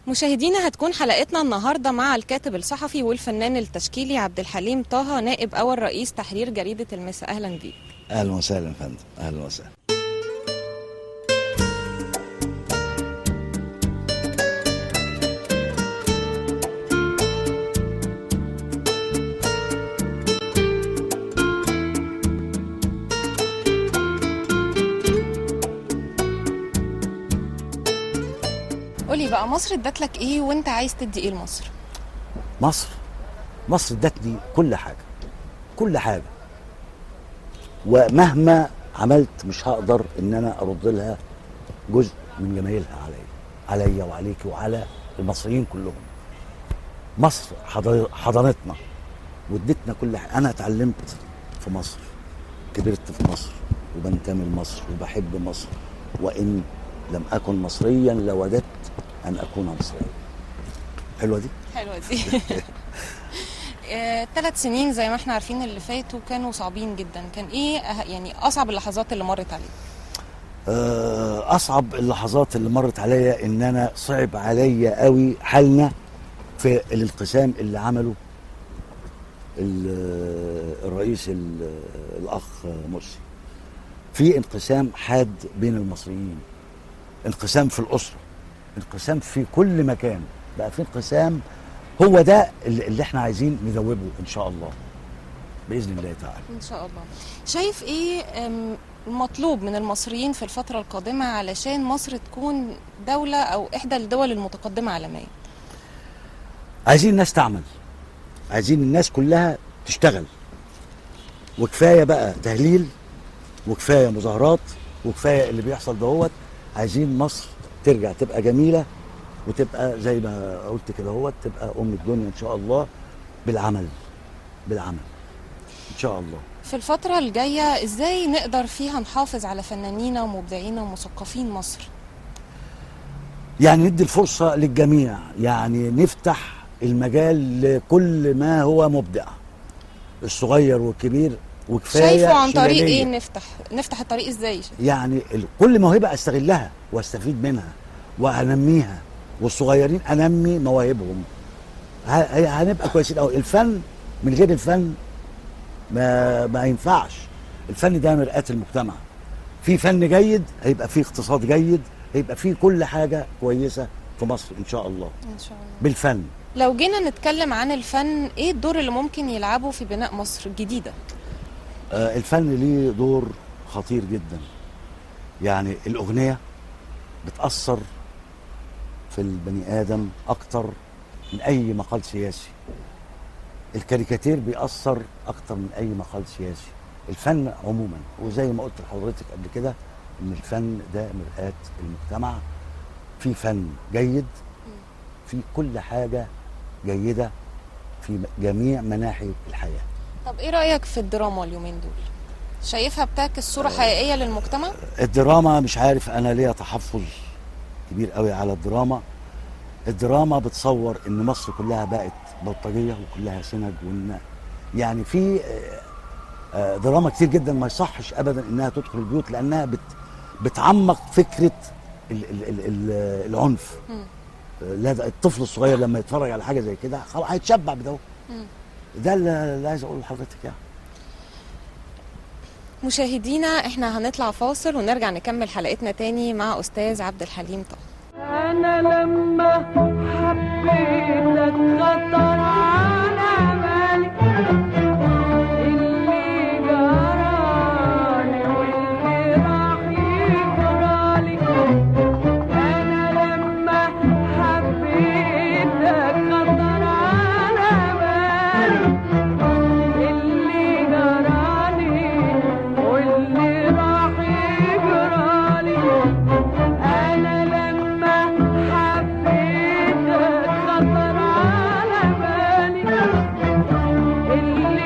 مشاهدينا هتكون حلقتنا النهارده مع الكاتب الصحفي والفنان التشكيلي عبد الحليم طه نائب اول رئيس تحرير جريده المساء اهلا بيك اهلا وسهلا يا فندم اهلا وسهلا قولي بقى مصر ادت لك ايه وانت عايز تدي ايه لمصر مصر مصر ادتني كل حاجه كل حاجه ومهما عملت مش هقدر ان انا ارد لها جزء من جمايلها عليا عليا وعليك وعلى المصريين كلهم مصر حضر- حضنتنا وادتنا كل حاجه انا اتعلمت في مصر كبرت في مصر وبنتمي لمصر وبحب مصر وان لم اكن مصريا لوددت ان اكون مصريا حلوه دي حلوه دي ثلاث سنين زي ما احنا عارفين اللي فاتوا كانوا صعبين جدا كان ايه أه- يعني اصعب اللحظات اللي مرت عليك آه، اصعب اللحظات اللي مرت عليا ان انا صعب عليا قوي حالنا في الانقسام اللي عمله ال- الرئيس ال- الاخ مرسي في انقسام حاد بين المصريين انقسام في الاسره انقسام في كل مكان بقى في انقسام هو ده اللي اللي احنا عايزين نذوبه ان شاء الله باذن الله تعالى ان شاء الله شايف ايه أم، المطلوب من المصريين في الفتره القادمه علشان مصر تكون دوله او احدى الدول المتقدمه عالميا عايزين الناس تعمل عايزين الناس كلها تشتغل وكفايه بقى تهليل وكفايه مظاهرات وكفايه اللي بيحصل دهوت عايزين مصر ترجع تبقى جميله وتبقى زي ما قلت كده هوت تبقى ام الدنيا ان شاء الله بالعمل بالعمل ان شاء الله في الفتره الجايه ازاي نقدر فيها نحافظ على فنانينا ومبدعينا ومثقفين مصر يعني ندي الفرصه للجميع يعني نفتح المجال لكل ما هو مبدع الصغير والكبير وكفايه شايفه عن طريق شلالية. ايه نفتح نفتح الطريق ازاي يعني ال- كل موهبه استغلها واستفيد منها وانميها والصغيرين انمي مواهبهم ه- ه- هنبقى كويسين قوي الفن من غير الفن ما ما ينفعش الفن ده مرآة المجتمع في فن جيد هيبقى في اقتصاد جيد هيبقى في كل حاجه كويسه في مصر ان شاء الله ان شاء الله بالفن لو جينا نتكلم عن الفن ايه الدور اللي ممكن يلعبه في بناء مصر الجديده آه، الفن ليه دور خطير جدا يعني الأغنية بتأثر في البني آدم أكتر من أي مقال سياسي الكاريكاتير بيأثر أكتر من أي مقال سياسي الفن عموما وزي ما قلت لحضرتك قبل كده إن الفن ده مرآة المجتمع في فن جيد في كل حاجة جيدة في جميع مناحي الحياة طب ايه رايك في الدراما اليومين دول شايفها بتعكس صوره حقيقيه للمجتمع الدراما مش عارف انا ليا تحفظ كبير قوي على الدراما الدراما بتصور ان مصر كلها بقت بلطجيه وكلها سنج وان يعني في آه، آه، دراما كتير جدا ما يصحش ابدا انها تدخل البيوت لانها بت بتعمق فكره ال ال ال ال العنف مم. آه، لا ده الطفل الصغير لما يتفرج على حاجه زي كده خلاص هيتشبع بده مم. ده اللي اللي عايز اقوله لحضرتك يعني مشاهدينا احنا هنطلع فاصل ونرجع نكمل حلقتنا تاني مع استاذ عبد الحليم طه أنا لما حبيتك خطر على بالي اللي جرالي واللي راح يجرالي أنا لما حبيتك خطر على بالي اللي جرالي واللي راح يجرالي أنا لما حبيتك خطر على بالي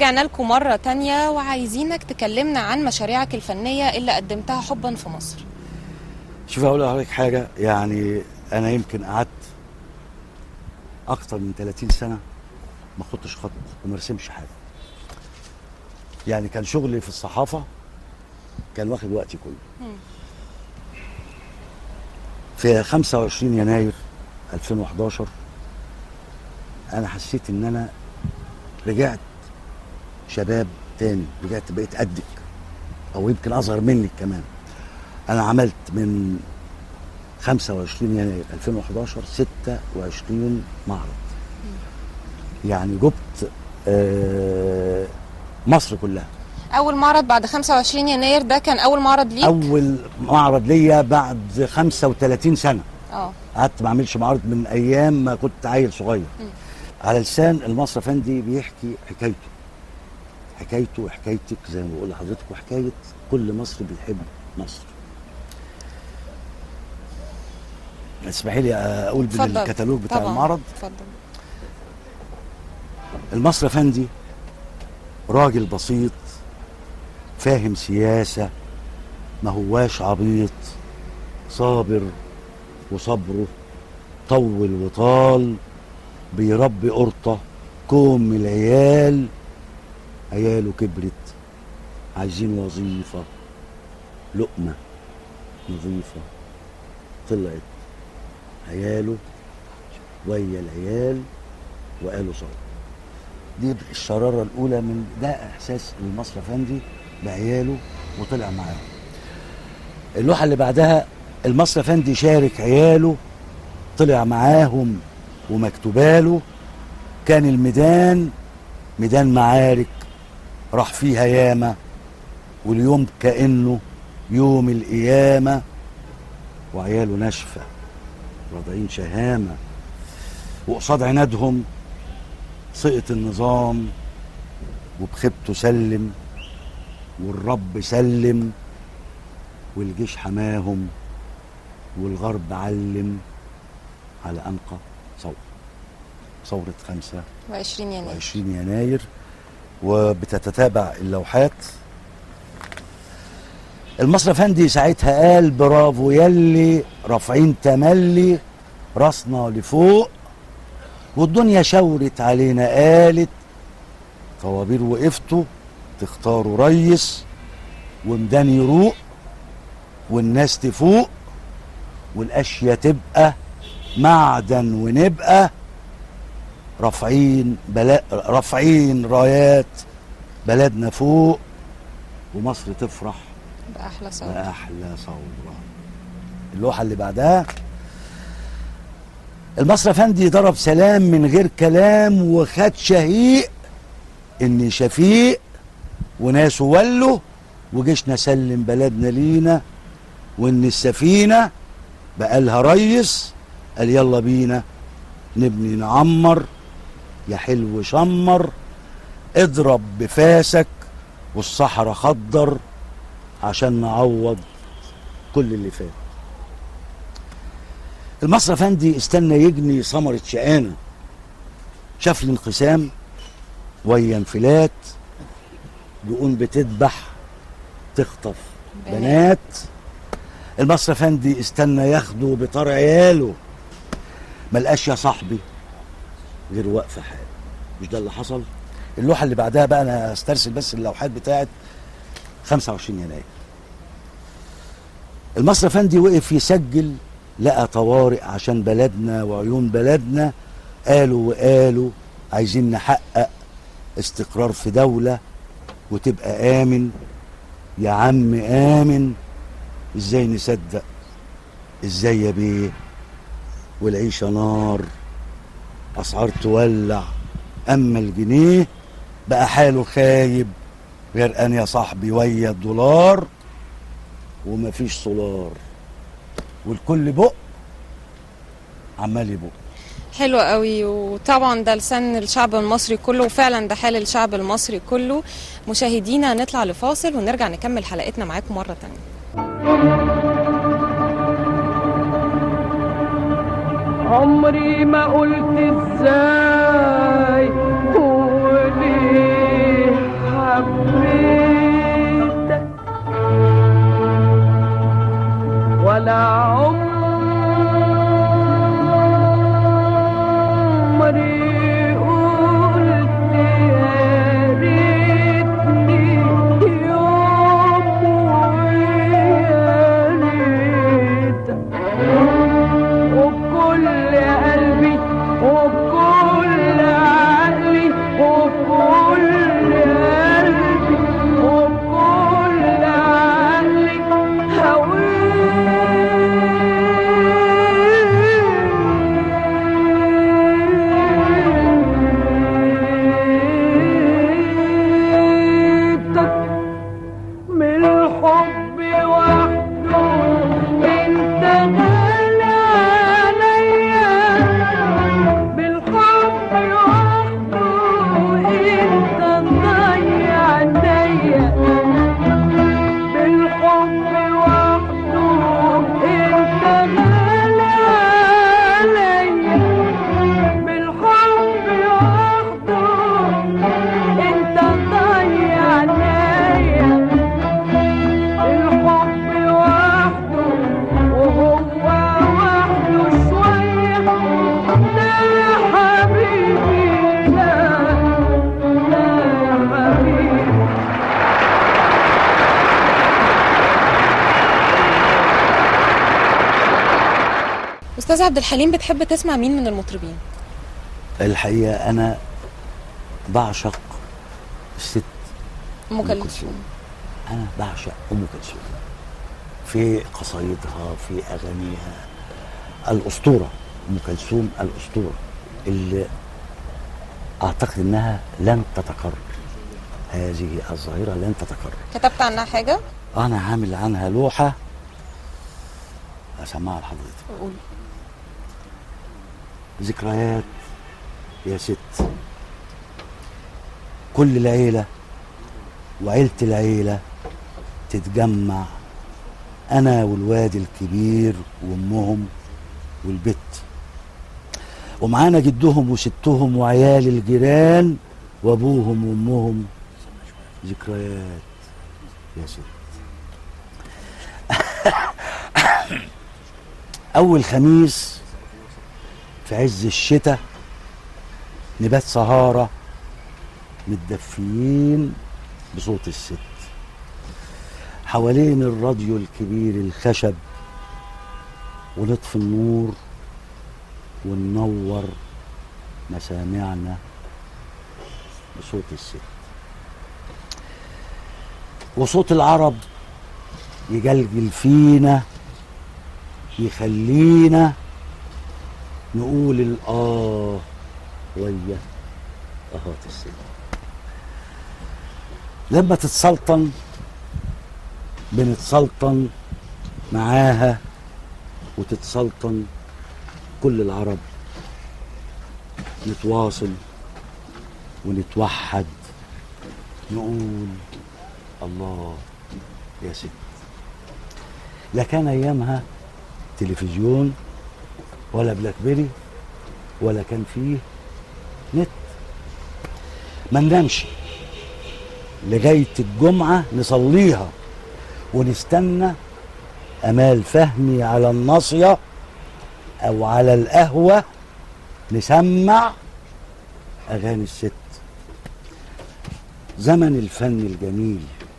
ورجعنا لكم مرة تانية وعايزينك تكلمنا عن مشاريعك الفنية اللي قدمتها حبا في مصر شوف اقول لحضرتك حاجه يعني انا يمكن قعدت اكتر من 30 سنه ما خدتش خط وما رسمش حاجه يعني كان شغلي في الصحافه كان واخد وقتي كله مم. في 25 يناير 2011 انا حسيت ان انا رجعت شباب تاني رجعت بقيت قدك او يمكن اصغر منك كمان انا عملت من 25 يناير 2011 26 معرض يعني جبت آه، مصر كلها أول معرض بعد 25 يناير ده كان أول معرض ليك؟ اول معرض ليا بعد 35 سنه اه قعدت ما اعملش معارض من ايام ما كنت عيل صغير على لسان المصري افندي بيحكي حكايته حكايته وحكايتك زي ما بقول لحضرتك وحكايه كل مصري بيحب مصر اسمحي لي اقول اتفضل. بالكتالوج بتاع طبعاً. المعرض اتفضل المصري افندي راجل بسيط فاهم سياسة ما هواش عبيط صابر وصبره طول وطال بيربي قرطة كوم من العيال عياله كبرت عايزين وظيفة لقمة نظيفة طلعت عياله ويا العيال وقالوا صوت دي الشرارة الأولى من ده إحساس المصري أفندي بعياله وطلع معاهم اللوحة اللي بعدها المصري أفندي شارك عياله طلع معاهم ومكتوباله كان الميدان ميدان معارك راح فيها ياما واليوم كأنه يوم القيامة وعياله ناشفة راضعين شهامة وقصاد عنادهم سقط النظام وبخيبته سلم والرب سلم والجيش حماهم والغرب علم على أنقى ثورة ثورة 20 يناير 25 يناير وبتتتابع اللوحات المصري افندي ساعتها قال برافو يلي رافعين تملي راسنا لفوق والدنيا شاورت علينا قالت طوابير وقفتوا تختاروا ريس ومدان يروق والناس تفوق والاشياء تبقى معدن ونبقى رافعين بلا رافعين رايات بلدنا فوق ومصر تفرح بأحلى صوت بأحلى ثورة اللوحة اللي بعدها المصري افندي ضرب سلام من غير كلام وخد شهيق اني شفيق وناس ولوا وجيشنا سلم بلدنا لينا وان السفينة بقالها ريس قال يلا بينا نبني نعمر يا حلو شمر اضرب بفاسك والصحراء خضر عشان نعوض كل اللي فات المصري افندي استنى يجني ثمرة شقانة شاف الانقسام ويا انفلات دقون بتذبح تخطف بنات. بنات المصري افندي استنى ياخده بطار عياله ملقاش يا صاحبي غير وقف حال مش ده اللي حصل اللوحة اللي بعدها بقى انا استرسل بس اللوحات بتاعت 25 يناير المصري افندي وقف يسجل لقى طوارئ عشان بلدنا وعيون بلدنا قالوا وقالوا عايزين نحقق استقرار في دولة وتبقى آمن يا عم آمن ازاي نصدق ازاي يا بيه والعيشة نار أسعار تولع أما الجنيه بقى حاله خايب غرقان يا صاحبي ويا الدولار ومفيش سولار والكل بق عمال يبق حلو قوي وطبعا ده لسان الشعب المصري كله وفعلا ده حال الشعب المصري كله مشاهدينا نطلع لفاصل ونرجع نكمل حلقتنا معاكم مرة تانية عمري ما قلت ازاي وليه على عمري قلت يا ريتني يوم ويا ريت وبكل قلبي وبكل عقلي وبكل قلبي وبكل عقلي هويتك من الحب وحده انت غالي عليا بالحب وحده انت ضيع عليا بالحب وحده انت غالي عليا بالحب وحده انت ضيع عليا الحب وحده وهو وحده شوية لا يا حبيبي لا لا يا حبيبي استاذ عبد الحليم بتحب تسمع مين من المطربين الحقيقه انا بعشق الست ام أم كلثوم كلثوم. انا بعشق ام كلثوم في قصايدها في اغانيها الاسطوره ام كلثوم الاسطوره اللي اعتقد انها لن تتكرر هذه الظاهره لن تتكرر كتبت عنها حاجه انا عامل عنها لوحه اسمعها لحضرتك قول ذكريات يا ست كل العيلة وعيلة العيلة تتجمع أنا والواد الكبير وأمهم والبت ومعانا جدهم وستهم وعيال الجيران وأبوهم وأمهم ذكريات يا ست أول خميس في عز الشتاء نبات سهارة متدفيين بصوت الست حوالين الراديو الكبير الخشب ونطفي النور وننور مسامعنا بصوت الست وصوت العرب يجلجل فينا يخلينا نقول الآه ويا أهات الست لما تتسلطن بنتسلطن معاها وتتسلطن كل العرب نتواصل ونتوحد نقول الله يا ست لا كان ايامها تلفزيون ولا بلاك بيري ولا كان فيه نت ما ننامش لغايه الجمعه نصليها ونستنى امال فهمي على الناصيه او على القهوه نسمع اغاني الست زمن الفن الجميل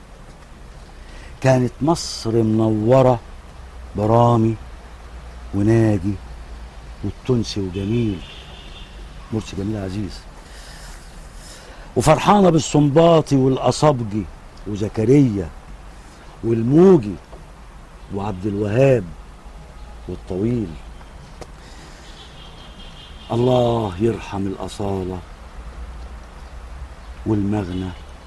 كانت مصر منوره برامي وناجي والتونسي وجميل مرسي جميل عزيز وفرحانه بالسنباطي والاصابجي وزكريا والموجي وعبد الوهاب والطويل الله يرحم الأصالة والمغنى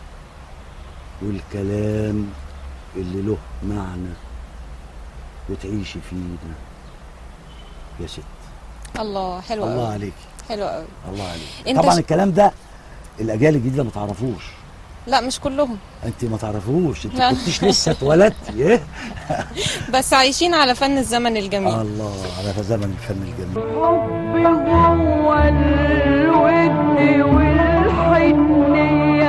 والكلام اللي له معنى وتعيشي فينا يا ست الله حلو الله قوي عليك حلو قوي الله عليك انت طبعا ش- الكلام ده الاجيال الجديده ما تعرفوش لا مش كلهم انت ما تعرفوش انت لا. كنتش لسه اتولدتي ايه بس عايشين على فن الزمن الجميل الله على زمن الفن الجميل حبي هو الود والحنية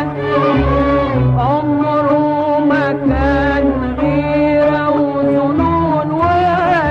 عمره ما كان غيرة وظنون ولا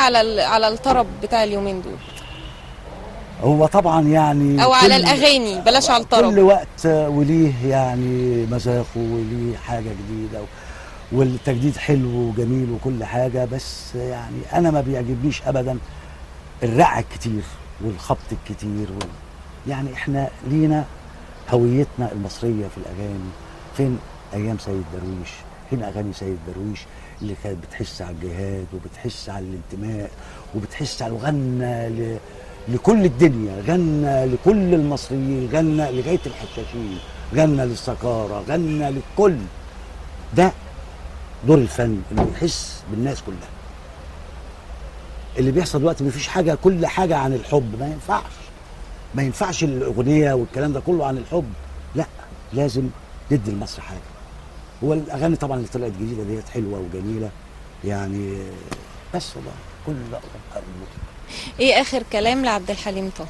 على ال- على الطرب بتاع اليومين دول هو طبعا يعني او على كل- الاغاني بلاش على كل الطرب وقت وليه يعني مذاقه وليه حاجه جديده والتجديد حلو وجميل وكل حاجه بس يعني انا ما بيعجبنيش ابدا الرع الكتير والخبط الكتير وال... يعني احنا لينا هويتنا المصريه في الاغاني فين ايام سيد درويش فين اغاني سيد درويش اللي كانت بتحس على الجهاد وبتحس على الانتماء وبتحس على وغنى ل... لكل الدنيا غنى لكل المصريين غنى لغايه الحشاشين غنى للسكاره غنى للكل ده دور الفن انه يحس بالناس كلها اللي بيحصل دلوقتي مفيش حاجه كل حاجه عن الحب ما ينفعش ما ينفعش الاغنيه والكلام ده كله عن الحب لا لازم ندي لمصر حاجه هو الاغاني طبعا اللي طلعت جديده ديت حلوه وجميله يعني بس والله كل ده أرجو. ايه اخر كلام لعبد الحليم طه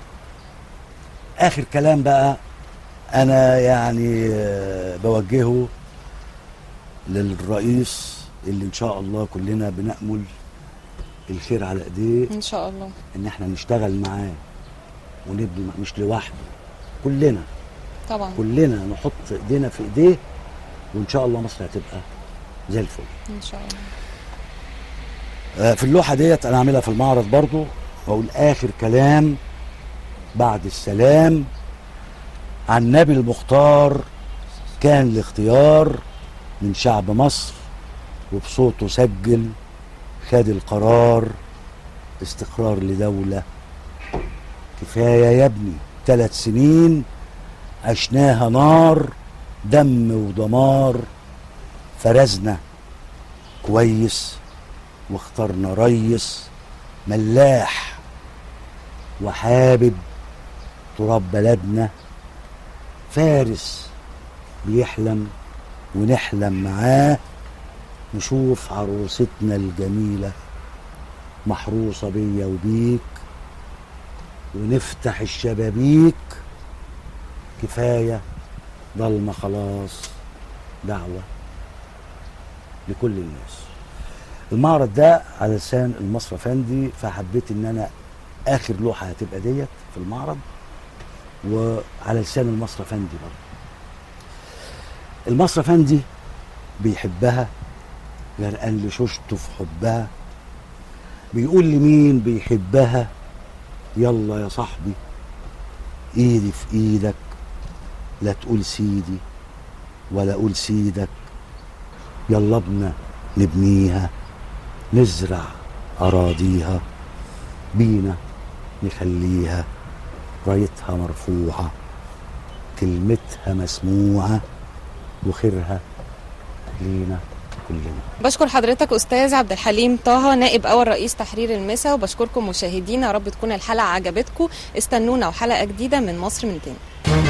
اخر كلام بقى انا يعني آه، بوجهه للرئيس اللي ان شاء الله كلنا بنأمل الخير على ايديه ان شاء الله ان احنا نشتغل معاه ونبني مع- مش لوحده كلنا طبعا كلنا نحط ايدينا في ايديه وان شاء الله مصر هتبقى زي الفل ان شاء الله آه، في اللوحه ديت انا عاملها في المعرض برضو واقول اخر كلام بعد السلام عن النبي المختار كان الاختيار من شعب مصر وبصوته سجل خد القرار استقرار لدولة كفاية يا ابني ثلاث سنين عشناها نار دم ودمار فرزنا كويس واخترنا ريس ملاح وحابب تراب بلدنا فارس بيحلم ونحلم معاه نشوف عروستنا الجميلة محروسة بيا وبيك ونفتح الشبابيك كفاية ضلمة خلاص دعوة لكل الناس المعرض ده على لسان المصري فندي فحبيت ان انا اخر لوحه هتبقى ديت في المعرض وعلى لسان المصري فندي برضه المصري فندي بيحبها غرقان لشوشته في حبها بيقول لمين بيحبها يلا يا صاحبي ايدي في ايدك لا تقول سيدي ولا اقول سيدك يلا بنا نبنيها نزرع أراضيها بينا نخليها رايتها مرفوعة كلمتها مسموعة وخيرها لينا كلنا بشكر حضرتك استاذ عبد الحليم طه نائب اول رئيس تحرير المسا وبشكركم مشاهدينا يا رب تكون الحلقه عجبتكم استنونا وحلقه جديده من مصر من تاني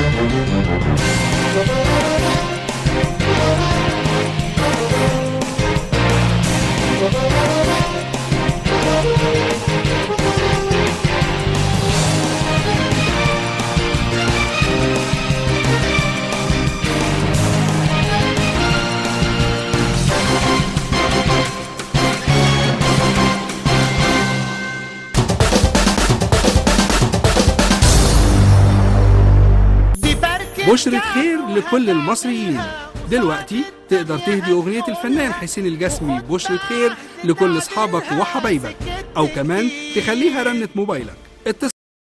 بشرة خير لكل المصريين دلوقتي تقدر تهدي أغنية الفنان حسين الجسمي بشرة خير لكل أصحابك وحبايبك أو كمان تخليها رنة موبايلك اتصل